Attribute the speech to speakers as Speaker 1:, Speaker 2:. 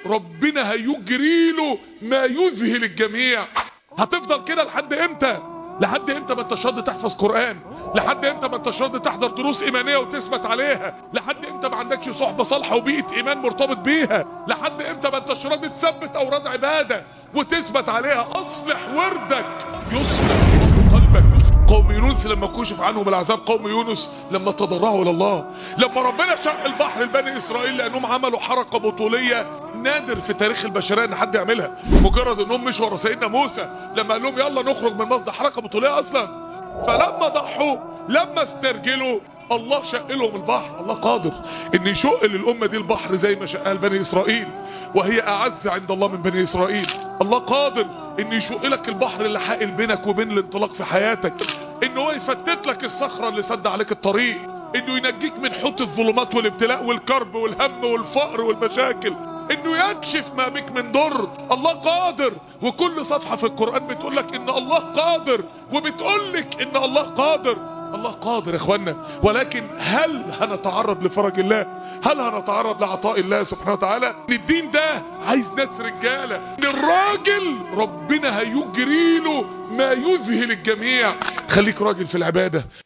Speaker 1: ربنا هيجري له ما يذهل الجميع هتفضل كده لحد امتى لحد امتى ما انتش راضي تحفظ قران لحد امتى ما انتش راضي تحضر دروس ايمانيه وتثبت عليها لحد امتى ما عندكش صحبه صالحه وبيئه ايمان مرتبط بيها لحد امتى ما انتش راضي تثبت اوراد عباده وتثبت عليها اصلح وردك يصلح قلبك قوم يونس لما كشف عنهم العذاب قوم يونس لما تضرعوا الى الله لما ربنا شق البحر لبني اسرائيل لانهم عملوا حركه بطوليه نادر في تاريخ البشريه ان حد يعملها مجرد انهم مش ورا سيدنا موسى لما قال لهم يلا نخرج من مصر حركه بطوليه اصلا فلما ضحوا لما استرجلوا الله شق لهم البحر الله قادر ان يشق للامه دي البحر زي ما شقها لبني اسرائيل وهي اعز عند الله من بني اسرائيل الله قادر ان يشق لك البحر اللي حائل بينك وبين الانطلاق في حياتك ان هو يفتت لك الصخره اللي سد عليك الطريق انه ينجيك من حوت الظلمات والابتلاء والكرب والهم والفقر والمشاكل انه يكشف ما بك من ضر الله قادر وكل صفحة في القرآن بتقول لك ان الله قادر وبتقول لك ان الله قادر الله قادر يا اخوانا ولكن هل هنتعرض لفرج الله هل هنتعرض لعطاء الله سبحانه وتعالى ان الدين ده عايز ناس رجالة ان الراجل ربنا هيجري له ما يذهل الجميع خليك راجل في العبادة